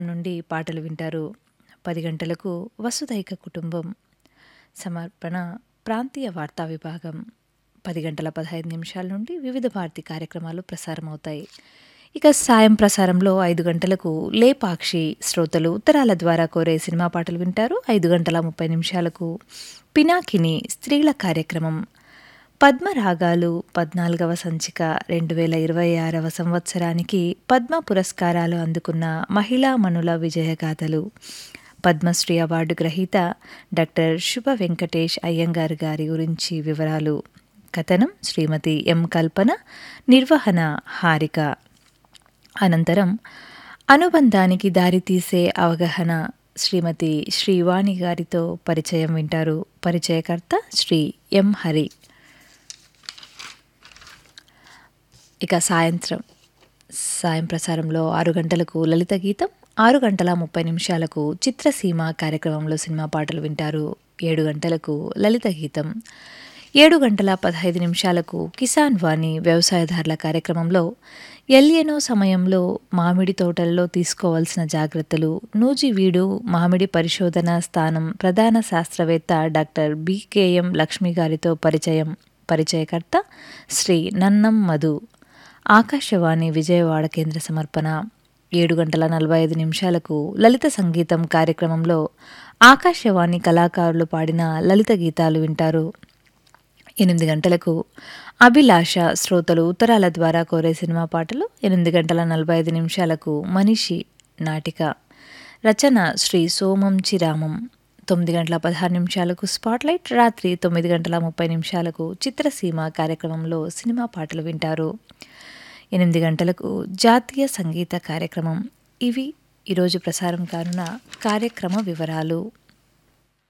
నుండి పాటలు వింటారు పది గంటలకు వసుధైక కుటుంబం సమర్పణ ప్రాంతీయ వార్తా విభాగం పది గంటల పదహైదు నిమిషాల నుండి వివిధ భారతి కార్యక్రమాలు ప్రసారమవుతాయి ఇక సాయం ప్రసారంలో ఐదు గంటలకు లేపాక్షి శ్రోతలు ఉత్తరాల ద్వారా కోరే సినిమా పాటలు వింటారు ఐదు గంటల ముప్పై నిమిషాలకు పినాకిని స్త్రీల కార్యక్రమం పద్మరాగాలు పద్నాలుగవ సంచిక రెండు వేల ఇరవై ఆరవ సంవత్సరానికి పద్మ పురస్కారాలు అందుకున్న మహిళా మనుల విజయగాథలు పద్మశ్రీ అవార్డు గ్రహీత డాక్టర్ శుభ వెంకటేష్ అయ్యంగార్ గారి గురించి వివరాలు కథనం శ్రీమతి ఎం కల్పన నిర్వహణ హారిక అనంతరం అనుబంధానికి దారితీసే అవగాహన శ్రీమతి శ్రీవాణి గారితో పరిచయం వింటారు పరిచయకర్త శ్రీ ఎం హరి ఇక సాయంత్రం సాయం ప్రసారంలో ఆరు గంటలకు లలిత గీతం ఆరు గంటల ముప్పై నిమిషాలకు చిత్రసీమ కార్యక్రమంలో సినిమా పాటలు వింటారు ఏడు గంటలకు లలిత గీతం ఏడు గంటల పదహైదు నిమిషాలకు కిసాన్ వాణి వ్యవసాయదారుల కార్యక్రమంలో ఎల్యనో సమయంలో మామిడి తోటల్లో తీసుకోవాల్సిన జాగ్రత్తలు నూజివీడు మామిడి పరిశోధన స్థానం ప్రధాన శాస్త్రవేత్త డాక్టర్ బికేఎం లక్ష్మి గారితో పరిచయం పరిచయకర్త శ్రీ నన్నం మధు ఆకాశవాణి విజయవాడ కేంద్ర సమర్పణ ఏడు గంటల నలభై ఐదు నిమిషాలకు లలిత సంగీతం కార్యక్రమంలో ఆకాశవాణి కళాకారులు పాడిన లలిత గీతాలు వింటారు ఎనిమిది గంటలకు అభిలాష శ్రోతలు ఉత్తరాల ద్వారా కోరే సినిమా పాటలు ఎనిమిది గంటల నలభై ఐదు నిమిషాలకు మనిషి నాటిక రచన శ్రీ సోమం చిరామం తొమ్మిది గంటల పదహారు నిమిషాలకు స్పాట్లైట్ రాత్రి తొమ్మిది గంటల ముప్పై నిమిషాలకు చిత్రసీమ కార్యక్రమంలో సినిమా పాటలు వింటారు ఎనిమిది గంటలకు జాతీయ సంగీత కార్యక్రమం ఇవి ఈరోజు ప్రసారం కానున్న కార్యక్రమ వివరాలు